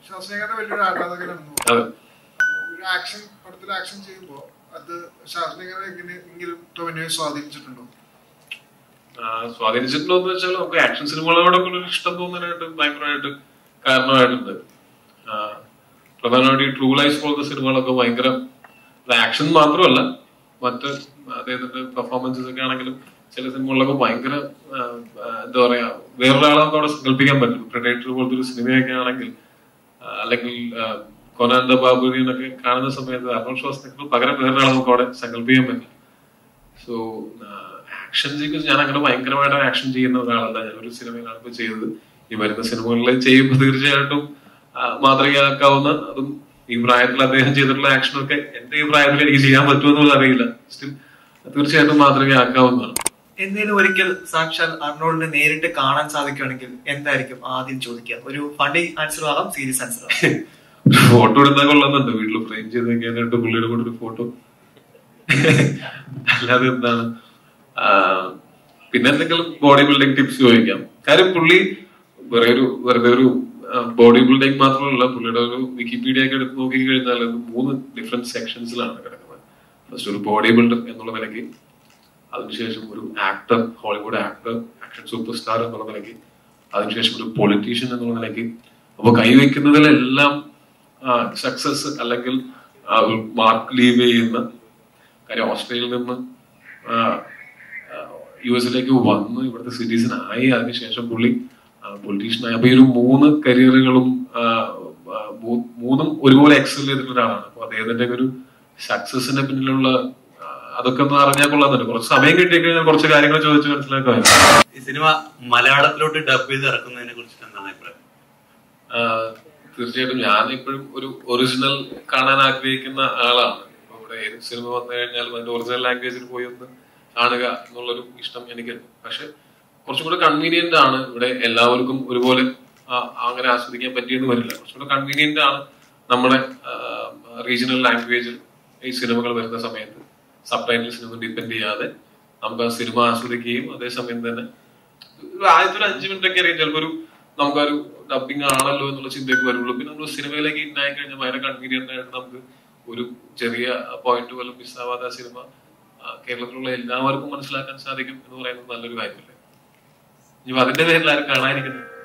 ശാസ്ത്രജ്ഞരുടെ വലിയൊരു ആരാധകനാണെന്ന് തോന്നുന്നു. അതെ ഒരു ആക്ഷൻ പടത്തിൽ ആക്ഷൻ ചെയ്യുമ്പോൾ അത് ശാസ്ത്രജ്ഞരെ എങ്ങനെയെങ്കിലും ടൊവിനോയെ സ്വാധീനിച്ചിട്ടുണ്ടോ ആ, സ്വാധീനിച്ചിട്ടുണ്ടോ എന്ന് വെച്ചാൽ നമുക്ക് ആക്ഷൻ സിനിമകളോടൊക്കെ ഒരു ഇഷ്ടം തോന്നാനായിട്ട് ഭയങ്കരമായിട്ട് കാരണമായിട്ടുണ്ട് ആ, പ്രധാനമായിട്ട് ഈ ട്രൂ ലൈഫ് പോലത്തെ സിനിമകളൊക്കെ ഭയങ്കര ആക്ഷൻ മാത്രമല്ല മറ്റ് അദ്ദേഹത്തിന്റെ പെർഫോമൻസസ് ഒക്കെ ആണെങ്കിലും ചില സിനിമകളിലൊക്കെ ഭയങ്കര ആ, ആ, എന്താ പറയാ വേറൊരാളെ നമുക്ക് അവിടെ സങ്കല്പിക്കാൻ പറ്റും പ്രൊഡേറ്റർ പോലത്തെ ഒരു സിനിമയൊക്കെ ആണെങ്കിൽ ആ, അല്ലെങ്കിൽ കൊനാന്ത ബാബുരിനൊക്കെ കാണുന്ന സമയത്ത് അർണോൾ ഷോസിനൊക്കെ പകരം വേറൊരാളെ നമുക്ക് അവിടെ സങ്കല്പിക്കാൻ പറ്റും സോ ആക്ഷൻ സീക്വൻസ് ഞാൻ അങ്ങനെ ഭയങ്കരമായിട്ട് ആക്ഷൻ ചെയ്യുന്ന ഒരാളല്ല ഞാൻ ഒരു സിനിമയിലാണ് ഇപ്പൊ ചെയ്തത് ഈ വരുന്ന സിനിമകളിൽ ചെയ്യുമ്പോൾ തീർച്ചയായിട്ടും ആ, മാതൃകയാക്കാവുന്ന അതും ഈ പ്രായത്തിൽ അദ്ദേഹം ചെയ്തിട്ടുള്ള ആക്ഷനൊക്കെ എന്റെ ഈ പ്രായത്തിൽ എനിക്ക് ചെയ്യാൻ പറ്റുമെന്നുള്ളത് അറിയില്ല സ്റ്റിൽ തീർച്ചയായിട്ടും മാതൃകയാക്കാവുന്നതാണ് എന്തെങ്കിലും ഒരിക്കൽ സാക്ഷാൽ അർണോൾഡിനെ നേരിട്ട് കാണാൻ സാധിക്കുകയാണെങ്കിൽ എന്തായിരിക്കും ആദ്യം ചോദിക്കുക ഒരു ഫണ്ടി ആൻസർ ആകാം സീരിയസ് ആൻസർ ആകാം ഒരു ഫോട്ടോ എടുത്താൽ കൊള്ളുന്നുണ്ട് വീട്ടിൽ ഫ്രെയിം ചെയ്ത് വെക്കാനായിട്ട് പുള്ളിയുടെ കൂടെ ഒരു ഫോട്ടോ അല്ലാതെ എന്താണ് ആ, പിന്നെ എന്തെങ്കിലും ബോഡി ബിൽഡിംഗ് ടിപ്സ് ചോദിക്കാം കാര്യം പുള്ളി വെറുതെ ഒരു വെറുതെ ഒരു ബോഡി ബിൽഡിംഗ് മാത്രമല്ല പുള്ളിയുടെ ഒരു വിക്കിപീഡിയ ഒക്കെ എടുത്ത് നോക്കി കഴിഞ്ഞാൽ അത് മൂന്ന് ഡിഫറെന്റ് സെക്ഷൻസിലാണ് കിടക്കുന്നത് ഫസ്റ്റ് ഒരു ബോഡി ബിൽഡർ എന്നുള്ള നിലയ്ക്ക് അതിനുശേഷം ഒരു actor Hollywood actor action super star എന്നുള്ള നിലയ്ക്ക് അതിനുശേഷം ഒരു പൊളിറ്റീഷ്യൻ എന്നുള്ള നിലയ്ക്ക് അപ്പൊ കൈവയ്ക്കുന്നതിലെല്ലാം സക്സസ് അല്ലെങ്കിൽ മാർക്ക് ലീവ് ചെയ്യുന്ന കാര്യം ഓസ്ട്രേലിയയിൽ നിന്ന് യു എസിലേക്ക് വന്ന് ഇവിടുത്തെ സിറ്റിസൺ ആയി അതിനുശേഷം പുള്ളി പൊളിറ്റീഷ്യൻ ആയി അപ്പൊ ഈ ഒരു മൂന്ന് കരിയറുകളും മൂന്നും ഒരുപോലെ എക്സൽ ചെയ്തിട്ടുള്ള ഒരാളാണ് അപ്പൊ അദ്ദേഹത്തിന്റെ ഒരു സക്സസിന്റെ പിന്നിലുള്ള ആ, അതൊക്കെ ഒന്ന് അറിഞ്ഞാൽ കൊള്ളാന്നുണ്ട് കുറച്ച് സമയം കിട്ടിക്കഴിഞ്ഞാൽ കുറച്ച് കാര്യങ്ങൾ ചോദിച്ച് മനസ്സിലാക്കുമായിരുന്നു ഈ സിനിമ മലയാളത്തിലോട്ട് ഡബ് ചെയ്ത് ഇറക്കുന്നതിനെ കുറിച്ചിട്ട് എന്താണ് അഭിപ്രായം ആഹ് തീർച്ചയായിട്ടും ഞാൻ ഇപ്പോഴും ഒരു ഒറിജിനൽ കാണാൻ ആഗ്രഹിക്കുന്ന ആളാണ് ഇപ്പൊ ഇവിടെ ഏത് സിനിമ വന്നു കഴിഞ്ഞാലും അതിന്റെ ഒറിജിനൽ ലാംഗ്വേജിൽ പോയി ഒന്ന് കാണുക എന്നുള്ളൊരു ഇഷ്ടം എനിക്കുണ്ട് പക്ഷെ കുറച്ചും കൂടെ കൺവീനിയന്റ് ആണ് ഇവിടെ എല്ലാവർക്കും ഒരുപോലെ ആ- അങ്ങനെ ആസ്വദിക്കാൻ പറ്റിയെന്ന് വരില്ല കുറച്ചും കൂടെ കൺവീനിയന്റ് ആണ് നമ്മുടെ റീജിയണൽ ലാംഗ്വേജിൽ ഈ സിനിമകൾ വരുന്ന സമയത്ത് സബ് ടൈറ്റിൽസിന് ഒന്നും ഡിപ്പെൻഡ് ചെയ്യാതെ നമുക്ക് ആ സിനിമ ആസ്വദിക്കുകയും അതേസമയം തന്നെ ഒരു ആദ്യത്തെ ഒരു അഞ്ച് മിനിറ്റ് ഒക്കെ അറിയാം ചിലപ്പോ ഒരു നമുക്കൊരു ഡബിങ് ആണല്ലോ എന്നുള്ള ചിന്തയൊക്കെ വരുള്ളൂ പിന്നെ നമ്മൾ സിനിമയിലേക്ക് ഇന്നായി കഴിഞ്ഞാൽ ഭയങ്കര കൺവീനിയന്റ് ആയിട്ട് നമുക്ക് ഒരു ചെറിയ പോയിന്റ് പോലും മിസ്സാവാതെ ആ സിനിമ ആ, കേരളത്തിലുള്ള എല്ലാവർക്കും മനസ്സിലാക്കാൻ സാധിക്കും എന്ന് പറയുന്നത് നല്ലൊരു കാര്യമല്ലേ ഇനി അതിന്റെ പേരിൽ ആരും കാണാതിരിക്കുന്നത്